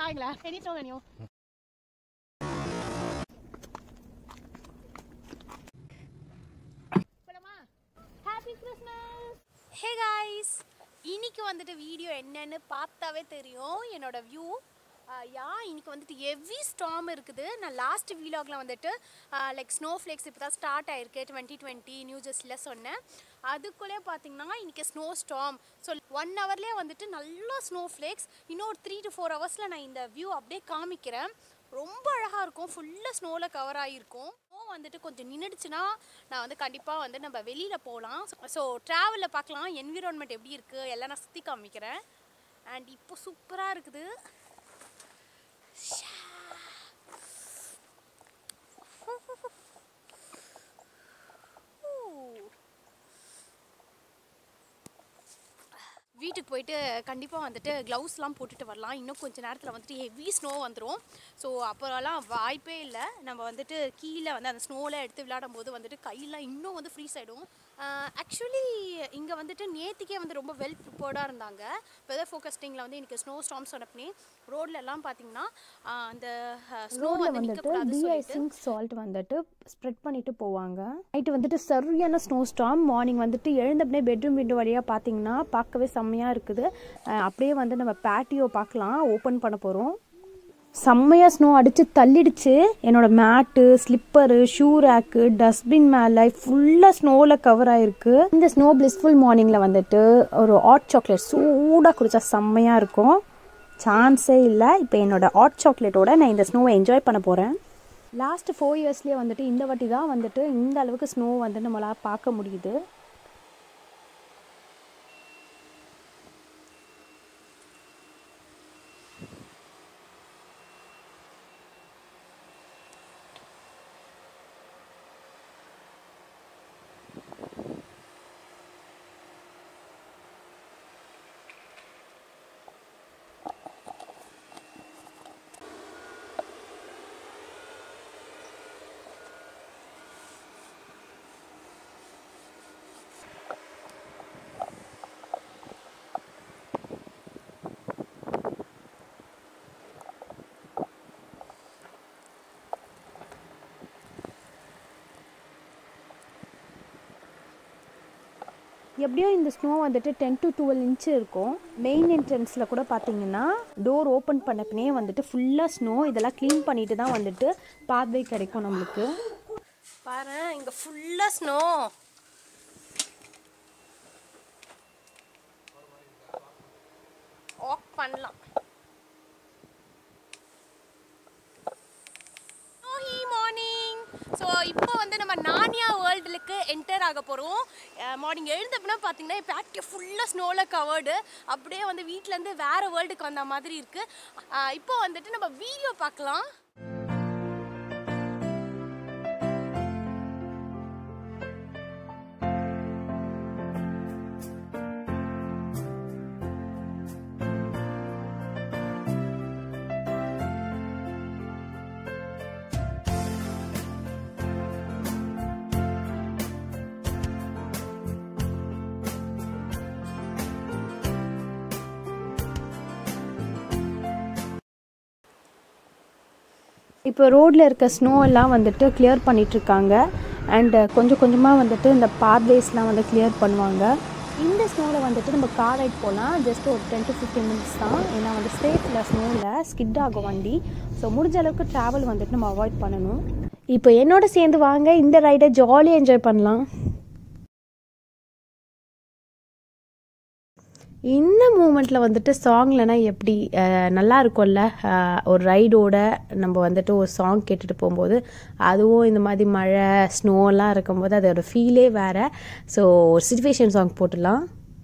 தாங்களா எனி தோணும் happy Christmas hey guys இன்னைக்கு வந்துட்டு வீடியோ என்னன்னு பார்த்தாவே தெரியும் என்னோட வியூ யா இன்னைக்கு வந்துட்டு ஹெவி ஸ்டாம் இருக்குது நான் லாஸ்ட் வீலாகில் வந்துட்டு லைக் ஸ்னோ ஃப்ளேக்ஸ் இப்போ தான் ஸ்டார்ட் ஆயிருக்கு டுவெண்ட்டி டுவெண்ட்டி நியூ ஜெர்சியில் சொன்னேன் அதுக்குள்ளே பார்த்தீங்கன்னா இன்றைக்கி ஸ்னோ ஸ்டாம் ஸோ ஒன் ஹவர்லேயே வந்துட்டு நல்லா ஸ்னோ ஃப்ளேக்ஸ் இன்னும் ஒரு த்ரீ டு ஃபோர் ஹவர்ஸில் நான் இந்த வியூ அப்படியே காமிக்கிறேன் ரொம்ப அழகாக இருக்கும் ஃபுல்லாக ஸ்னோவில் கவர் ஆகிருக்கும் ஸ்னோ வந்துட்டு கொஞ்சம் நின்றுடுச்சுன்னா நான் வந்து கண்டிப்பாக வந்து நம்ம வெளியில் போகலாம் ஸோ ட்ராவலில் பார்க்கலாம் என்விரான்மெண்ட் எப்படி இருக்குது எல்லாம் நான் சுற்றி காமிக்கிறேன் அண்ட் இப்போ சூப்பராக இருக்குது வீட்டுக்கு போயிட்டு கண்டிப்பாக வந்துட்டு க்ளவுஸ்லாம் போட்டுட்டு வரலாம் இன்னும் கொஞ்சம் நேரத்தில் வந்துட்டு ஹெவி ஸ்னோ வந்துடும் ஸோ அப்போலாம் வாய்ப்பே இல்லை நம்ம வந்துட்டு கீழே வந்து அந்த ஸ்னோவில் எடுத்து விளையாடும் போது வந்துட்டு கையெல்லாம் இன்னும் வந்து ஃப்ரீஸ் ஆகிடும் ஆக்சுவலி இங்கே வந்துட்டு நேற்றுக்கே வந்து ரொம்ப வெல் ப்ரிப்பேர்டாக இருந்தாங்க வெதர் ஃபோக்கஸ்டிங்கில் வந்து எனக்கு ஸ்னோ ஸ்டாம் சொன்னப்பனே ரோட்ல எல்லாம் பார்த்தீங்கன்னா ஆஹ் அந்த ஸ்னோ ரோட்ல வந்து வந்துட்டு நிற்கக்கூடாதுன்னு சொல்லிட்டு டிஐசிங் சால்ட் வந்துட்டு ஸ்ப்ரெட் பண்ணிட்டு போவாங்க நைட்டு வந்துட்டு சரியான ஸ்னோ ஸ்டாம் மார்னிங் வந்துட்டு எழுந்தப்பனே பெட்ரூம் விண்டோ வழியாக பார்த்தீங்கன்னா பார்க்கவே செம்மையாக இருக்குது அஹ் அப்படியே வந்து நம்ம பேட்டியோ பார்க்கலாம் ஓப்பன் பண்ண போகிறோம் செம்மையாக ஸ்னோ அடித்து தள்ளிடுச்சு என்னோட mat slipper shoe rack dustbin மேலே ஃபுல்லாக ஸ்னோவில் கவர் ஆயிருக்கு இந்த ஸ்னோ பிளிஸ்ஃபுல் மார்னிங்கில் வந்துட்டு ஒரு ஹாட் சாக்லேட் சூடாக குடிச்சா செம்மையாக இருக்கும் சான்ஸே இல்லை இப்போ என்னோட ஹாட் சாக்லேட்டோட நான் இந்த ஸ்னோவை என்ஜாய் பண்ண போகிறேன் லாஸ்ட் ஃபோர் இயர்ஸ்லேயே வந்துட்டு இந்த வாட்டி தான் வந்துட்டு இந்த அளவுக்கு ஸ்னோ வந்து நம்மளால் பார்க்க முடியுது எப்படியோ இந்த ஸ்னோ வந்துட்டு டென் டு டுவெல் இன்ச்சு இருக்கும் மெயின் என்ட்ரன்ஸில் கூட பார்த்தீங்கன்னா டோர் ஓப்பன் பண்ணப்பினே வந்துட்டு ஃபுல்லாக ஸ்னோ இதெல்லாம் க்ளீன் பண்ணிட்டு தான் வந்துட்டு பாத்வே கிடைக்கும் நம்மளுக்கு பாரு இங்க ஃபுல்லா ஸ்னோ ஆஃப் பண்ணலாம் மார்னிங் ஸோ இப்போ வந்து நம்ம நானியா வேர்ல்டுக்கு என்டர் ஆக போகிறோம் மார்னிங் எழுந்தப்பனா பார்த்தீங்கன்னா இப்போ ஆக்டிவ் ஃபுல்லாக ஸ்னோவில் கவர்டு அப்படியே வந்து வீட்டிலேருந்து வேறு வேர்ல்டுக்கு வந்த மாதிரி இருக்குது இப்போ வந்துட்டு நம்ம வீடியோ பார்க்கலாம் இப்போ ரோட்டில் இருக்க ஸ்னோ எல்லாம் வந்துட்டு கிளியர் பண்ணிகிட்ருக்காங்க அண்டு கொஞ்சம் கொஞ்சமாக வந்துட்டு இந்த பாத்வேஸ்லாம் வந்து கிளியர் பண்ணுவாங்க இந்த ஸ்னோவில் வந்துட்டு நம்ம கார் ரைட் போகலாம் ஜஸ்ட் ஒரு டென் டு ஃபிஃப்டீன் மினிட்ஸ் தான் ஏன்னா வந்து சேஃபில் ஸ்னோவில் ஸ்கிட் ஆகும் வண்டி ஸோ முடிஞ்ச அளவுக்கு ட்ராவல் வந்துட்டு நம்ம அவாய்ட் பண்ணணும் இப்போ என்னோட சேர்ந்து வாங்க இந்த ரைடை ஜாலியாக என்ஜாய் பண்ணலாம் இந்த மூமெண்ட்டில் வந்துட்டு சாங்லனா எப்படி அஹ், நல்லா இருக்கும்ல அஹ், ஒரு ரைடோட நம்ம வந்துட்டு ஒரு சாங் கேட்டுட்டு போகும்போது அதுவும் இந்த மாதிரி மழை ஸ்னோலாம் இருக்கும்போது அதோட ஃபீலே வேறு ஸோ ஒரு சிச்சுவேஷன் சாங் போட்டுடலாம்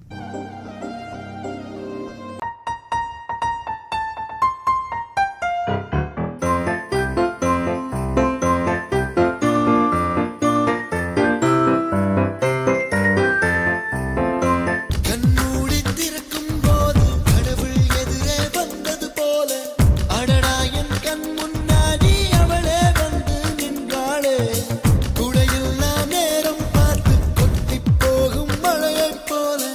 கண்மூடி திறக்கும் போது கடவுள் எதிரே வந்தது போல அடடா என் கண் முன்னாடி அவளே வந்து நின்றாளே குடையில்லா நேரம் பார்த்து கொட்டி போகும் மழையைப் போல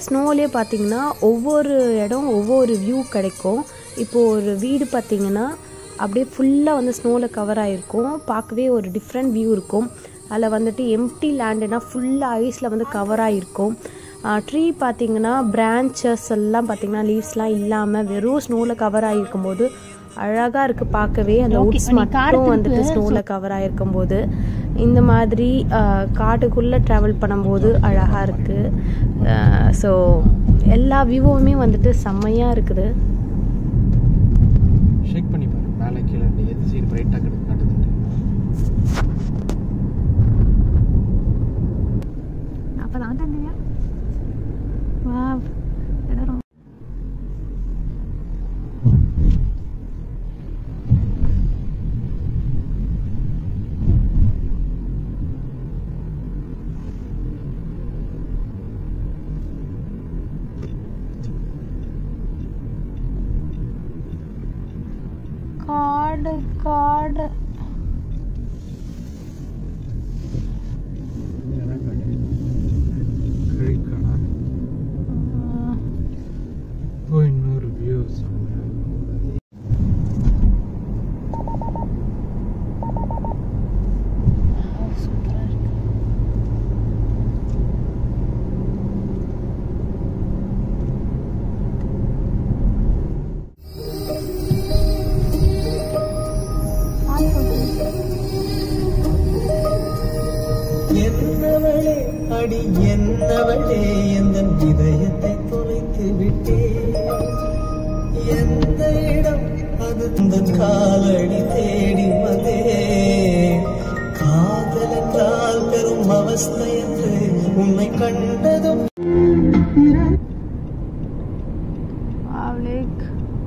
ஸ்னோலேயே பார்த்தீங்கன்னா ஒவ்வொரு இடம் ஒவ்வொரு வியூ கிடைக்கும் இப்போது ஒரு வீடு பார்த்தீங்கன்னா அப்படியே ஃபுல்லாக வந்து ஸ்னோவில் கவர் ஆகிருக்கும் பார்க்கவே ஒரு டிஃப்ரெண்ட் வியூ இருக்கும் அதில் வந்துட்டு எம்டி லேண்டுனா ஃபுல்லாக ஐஸில் வந்து கவர் ஆகிருக்கும் ட்ரீ பார்த்தீங்கன்னா பிரான்ச்சஸ் எல்லாம் பார்த்தீங்கன்னா லீவ்ஸ்லாம் இல்லாமல் வெறும் ஸ்னோவில் கவர் ஆகிருக்கும் போது அழகாக இருக்குது பார்க்கவே அந்த Okay, உட்ஸ் இப்ப நீ car மட்டும் வந்துட்டு திருப்பு. ஸ்னோவில் கவர் ஆகிருக்கும் போது இந்த மாதிரி காட்டுக்குள்ளே ட்ராவல் பண்ணும்போது அழகாக இருக்குது ஸோ எல்லா வியூவுமே வந்துட்டு செம்மையாக இருக்குது ஷேக் பண்ணி பாரு மேலே கீழே இருந்து எது சைடு பிரைட்டாக கிடக்கு காட்டுதுட்டு அப்போ தான் தந்தியா வா இடம் காடு காடு இதெல்லாம் காட்டு கிழிக்காடா ஓ இன்னொரு வியூ செம்மையாக என்னவளே அடி என்னவளே எந்த இதயத்தை தொலைத்து விட்டே எந்த இடம் அது இந்த காலடி தேடி வந்தே காதல் என்றால் பெரும் அவஸ்தை என்று உன்னை கண்டதும் லேக்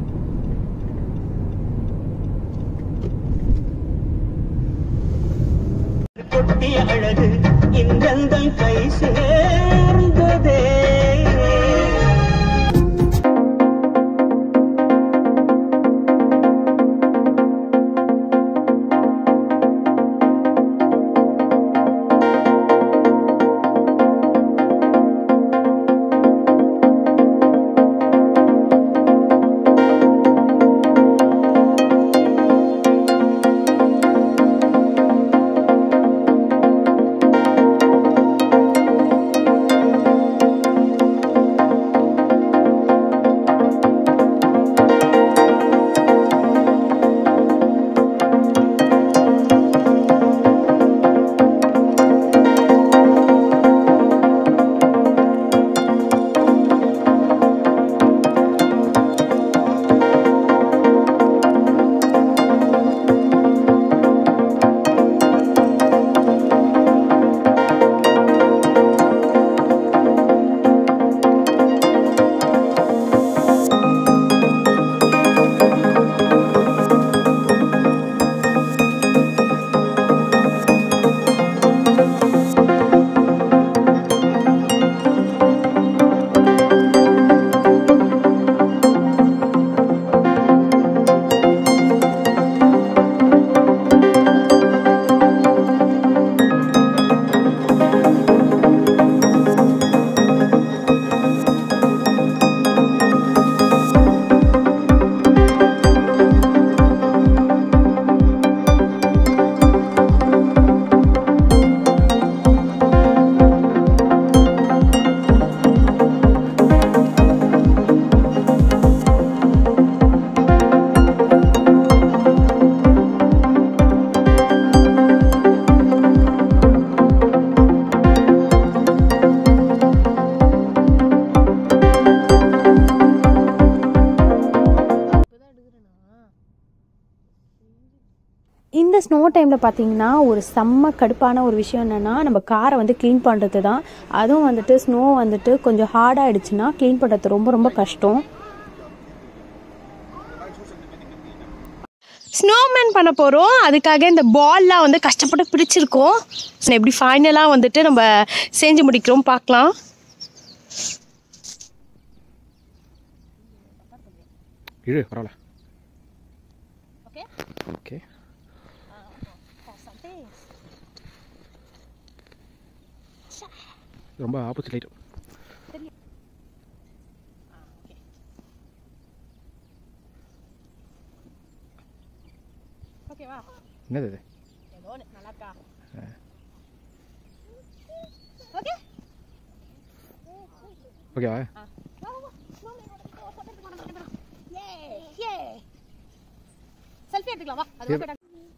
கொட்டிய அழகு இன்றெந்தன் கை சேர்ந்ததே இந்த ஸ்னோ டைமில் பார்த்தீங்கன்னா ஒரு செம்ம கடுப்பான ஒரு விஷயம் என்னென்னா நம்ம காரை வந்து க்ளீன் பண்ணுறது தான் அதுவும் வந்துட்டு ஸ்னோ வந்துட்டு கொஞ்சம் ஹார்டாகிடுச்சுன்னா க்ளீன் பண்ணுறது ரொம்ப ரொம்ப கஷ்டம் ஸ்னோமேன் பண்ண போகிறோம் அதுக்காக இந்த பால்லாம் வந்து கஷ்டப்பட்டு பிடிச்சிருக்கோம் எப்படி ஃபைனலாக வந்துட்டு நம்ம செஞ்சு முடிக்கிறோம் பார்க்கலாம் இழு பரவாயில்ல ஓகே ரொம்ப ஆப்போசிட் லைட் என்னது இது ஏதோ ஒன்று நல்லா இருக்கா ஓகே ஓகேவா செல்ஃபி எடுத்துக்கலாம் வா அது சரி.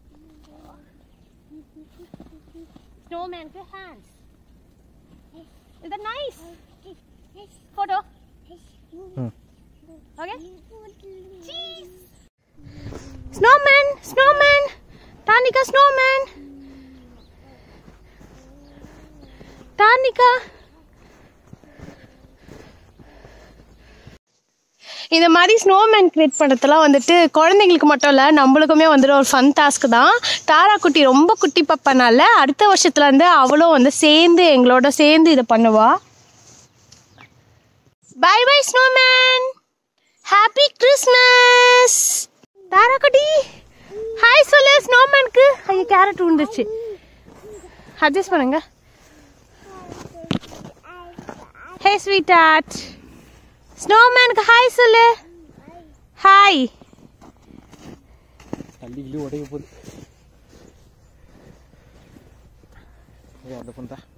ஸ்னோமேனுக்கு ஹேண்ட்ஸ் இது நைஸ் ஃபோட்டோ ம் okay snowman snowman Danica snowman Danica இந்த மாதிரி ஸ்னோமேன் கிரியேட் பண்ணுறதுலாம் வந்துட்டு குழந்தைங்களுக்கு மட்டும் இல்லை நம்மளுக்குமே வந்துட்டு ஒரு ஃபன் டாஸ்க் தான் தாரா குட்டி ரொம்ப குட்டி பப்பனால அடுத்த வருஷத்துலேருந்து அவளும் வந்து சேர்ந்து எங்களோட சேர்ந்து இதை பண்ணுவா bye bye snowman happy Christmas Tara குட்டி ஹாய் சொல்லு ஸ்னோமேனுக்கு ஐயோ கேரட் விழுந்துச்சு அட்ஜஸ்ட் பண்ணுங்க ஹே ஸ்வீட் ஆர்ட் ஸ்னோமேனுக்கு ஹாய் சொல்லு ஹாய் தள்ளி கிள்ளி உடைக்க போகுது ஏய், அந்த பொண்ணு தான்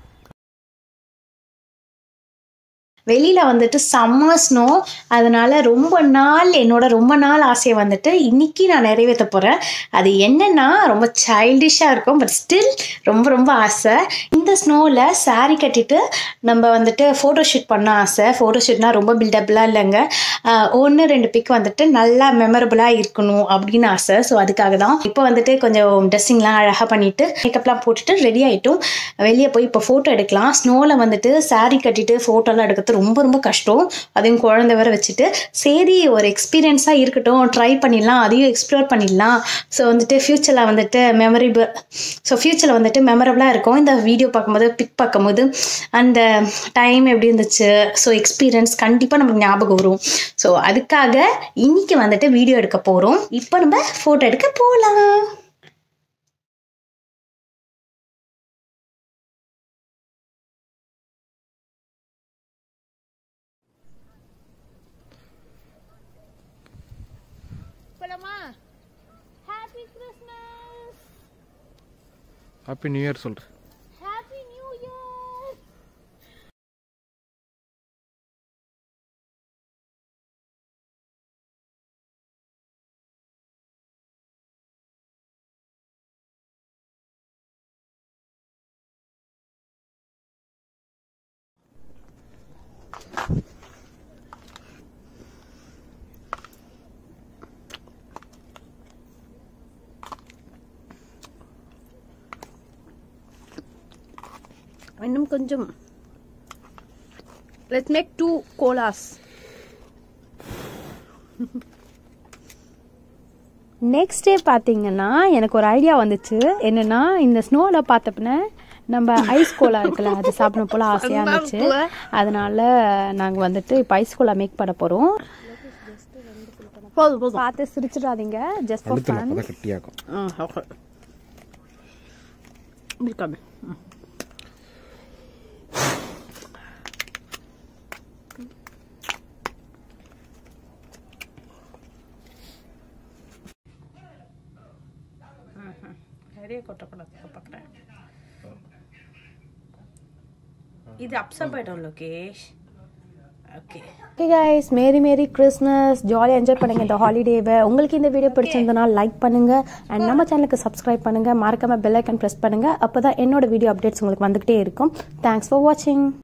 வெளியில் வந்துட்டு செம்ம ஸ்னோ அதனால் ரொம்ப நாள் என்னோட ரொம்ப நாள் ஆசையை வந்துட்டு இன்னைக்கு நான் நிறைவேற்ற போகிறேன் அது என்னென்னா ரொம்ப சைல்டிஷாக இருக்கும் பட் ஸ்டில் ரொம்ப ரொம்ப ஆசை இந்த ஸ்னோவில் saree கட்டிட்டு நம்ம வந்துட்டு ஃபோட்டோ ஷூட் பண்ண ஆசை ஃபோட்டோ ஷூட்னா ரொம்ப பில்டப்லாம் இல்லைங்க ஒன்று ரெண்டு பிக் வந்துட்டு நல்லா மெமரபுளாக இருக்கணும் அப்படின்னு ஆசை ஸோ அதுக்காக தான் இப்போ வந்துட்டு கொஞ்சம் ட்ரெஸ்ஸிங்லாம் அழகாக பண்ணிவிட்டு மேக்கப்லாம் போட்டுட்டு ரெடி ஆகிட்டும் வெளியே போய் இப்போ ஃபோட்டோ எடுக்கலாம் ஸ்னோவில் வந்துட்டு saree கட்டிட்டு ஃபோட்டோலாம் எடுக்கிறது ரொம்ப ரொம்ப கஷ்டம் அதையும் குழந்தை வேற வச்சுட்டு சரி ஒரு எக்ஸ்பீரியன்ஸாக இருக்கட்டும் ட்ரை பண்ணிடலாம் அதையும் எக்ஸ்ப்ளோர் பண்ணிடலாம் ஸோ வந்துட்டு ஃப்யூச்சரில் வந்துட்டு மெமரபிள் ஸோ ஃப்யூச்சரில் வந்துட்டு மெமரபுளாக இருக்கும் இந்த வீடியோ பார்க்கும்போது பிக் பார்க்கும்போது அந்த டைம் எப்படி இருந்துச்சு ஸோ எக்ஸ்பீரியன்ஸ் கண்டிப்பாக நமக்கு ஞாபகம் வரும் ஸோ அதுக்காக இன்னைக்கு வந்துட்டு வீடியோ எடுக்க போகிறோம் இப்போ நம்ம ஃபோட்டோ எடுக்க போகலாம் போலாமா happy Christmas happy new year சொல்கிறேன் ஹாப்பி நியூ இயர் இன்னும் கொஞ்சம் let's make two collage next day பார்த்தீங்கன்னா எனக்கு ஒரு ஐடியா வந்துச்சு என்னன்னா இந்த ஸ்னோவில் பார்த்தப்பன நம்ம ஐஸ் கோலா இருக்குல்ல அது சாப்பிடணும் போல ஆசையாக இருந்துச்சு அதனால நாங்கள் வந்துட்டு இப்போ ஐஸ் கோலா மேக் பண்ண போகிறோம் போதும் போதும் பார்த்து சிரிச்சிடாதீங்க ஜஸ்ட் ஃபார் அழுத்துல ஃபன் அப்போ தான் கட்டியாகும் ஓகே இருக்காமே நிறைய கொட்டக்கூடாது பார்க்குறேன் இது அப்செட் ஆகிடும் Lokesh okay okay guys merry merry Christmas ஜாலியாக என்ஜாய் பண்ணுங்க இந்த ஹாலிடேவை உங்களுக்கு இந்த வீடியோ பிடிச்சிருந்தனா லைக் பண்ணுங்க அண்ட் நம்ம சேனலுக்கு சப்ஸ்கிரைப் பண்ணுங்க மறக்காம பெல் ஐக்கன் ப்ரெஸ் பண்ணுங்க அப்போ தான் என்னோட வீடியோ அப்டேட்ஸ் உங்களுக்கு வந்துகிட்டே இருக்கும் தேங்க்ஸ் ஃபார் வாட்சிங்